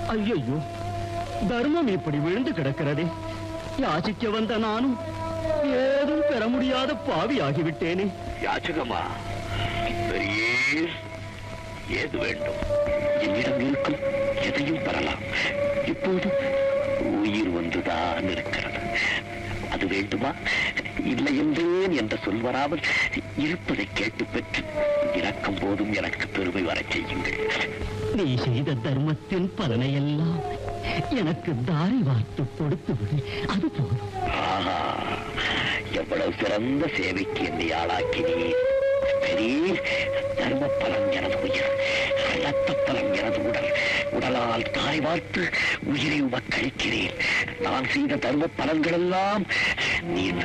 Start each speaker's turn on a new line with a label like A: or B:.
A: ஐயையோ தர்மம் இப்படி விழுந்து கிடக்கிறதே யாசிக்க வந்த நானும் ஏதும் பெற முடியாத பாவி ஆகிவிட்டேனே
B: யாச்சகமா பெரிய ஏது வேண்டும் என்னிடம் இருக்கும் எதையும் பெறலாம் இப்போது உயிர் வந்துதான் இருக்கிறது அது வேண்டுமா இல்லை என்றேன் என்ற சொல் வராமல் இருப்பதை கேட்டு பெற்று இறக்கும் போதும் எனக்கு பெருமை வரச் செய்யுங்கள்
A: நீ செய்த தர்மத்தின் பலனையெல்லாம் எனக்கு தாரி வார்த்து கொடுத்து விடு அது போதும்
B: ஆஹா எவ்வளவு சிறந்த சேவைக்கு என்னை ஆளாக்கினீர் பெரிய தர்ம பலம் எனது உயிர் ரத்த பலம் எனது உடல் உடலால் தாய் வார்த்து உயிரை உமக்களிக்கிறேன் நான் செய்த தர்ம பலன்களெல்லாம் நீர்